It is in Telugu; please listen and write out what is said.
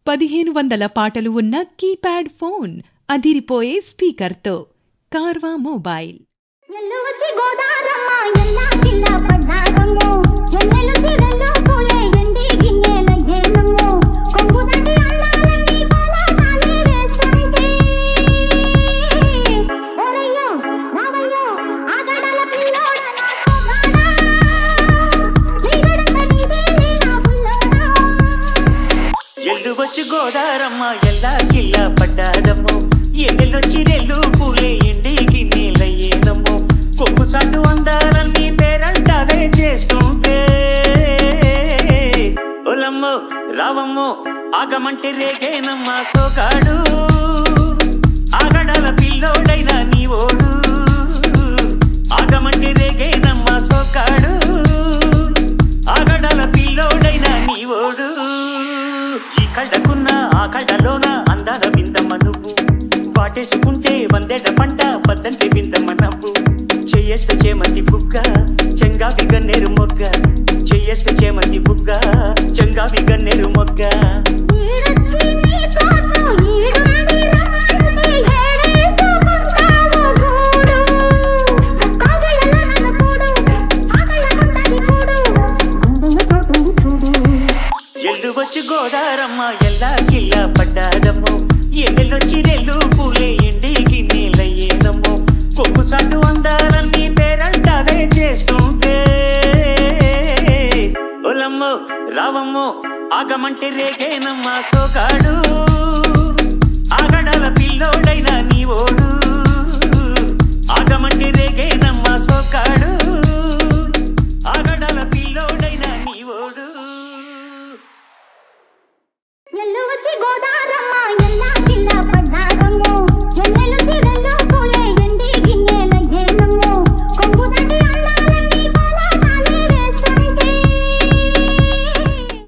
పదిహేను వందల పాటలు ఉన్న కీప్యాడ్ ఫోన్ అదిరిపోయే స్పీకర్తో కార్వా మొబైల్ ఎల్లు వచ్చి గోదారమ్మ ఎల్లా జిల్ల పడ్డారమ్ము ఎన్నెలు తిరల్లో పూలే ఎండి గిన్నెల ఏనమ్ము కొంగు నటి అన్నాలని కోలాటాలే వేస్తుంటే ఒరయ్యో రావయ్యో ఆగడల పిల్లోడ నా కోగాడా నీగడంత నీదేలే నా పుల్లోడా ఎల్లు వచ్చి గోదారమ్మ ఎల్లా గిల్లా పడ్డారమ్మో ఎన్నెలొచ్చి నెల్లు పూలే ఎండికి నీలయ్యేనమ్మో కొమ్ము చాటు అందాలన్నీ పేరంటావే చేస్తుంటే ఒలమ్మో రావమ్మో ఆగమంటే రేగేనమ్మా సోగాడు ఆగడాల పిల్లోడైనా నీ ఓడు ఆగమంటే రేగేనమ్మా సోకాడు ఆగడాల పిల్లోడైనా నీ ఓడు ఈ కళ్ళకున్న ఆ కళ్ళలోన అందాల విందమ్మ నువ్వు వాటేసుకుంటే వందేట పంట పద్దంటి విందమ్మ నవ్వు చెయ్యేస్తే చేమంతి బుగ్గ చెంగావి గన్నేరు మొగ్గ చెయ్యేస్తే చేమంతి బుగ్గ చెంగావి గన్నేరు మొగ్గ ఈడొచ్చి నీ తోటలో ఈడుండి రమ్మంటే ఏడేసుకుంటావు చూడు. కాగలలో నన్ను చూడు, ఆకలకుంటది చూడు, గుండెలో చోటుంది చూడు. ఎల్లు వచ్చి గోదారమ్మ ఎల్లా గిల్లా పడ్డారమ్మో ఎన్నెలొచ్చి నెల్లు పూలే ఎండికి నీలయ్యేనమ్మో కొమ్ము చాటు అందాలన్నీ పేరంటావే చేస్తుంటే ఒలమ్మో రావమ్మో ఆగమంటే రేగేనమ్మా సోగాడు ఆగడాల పిల్లోడైనా నీ ఓడు ఆగమంటే రేగేనమ్మా సోకాడు ఆగడాల పిల్లోడైనా నీ ఓడు ఎల్లు వచ్చి గోదారమ్మ ఎల్లా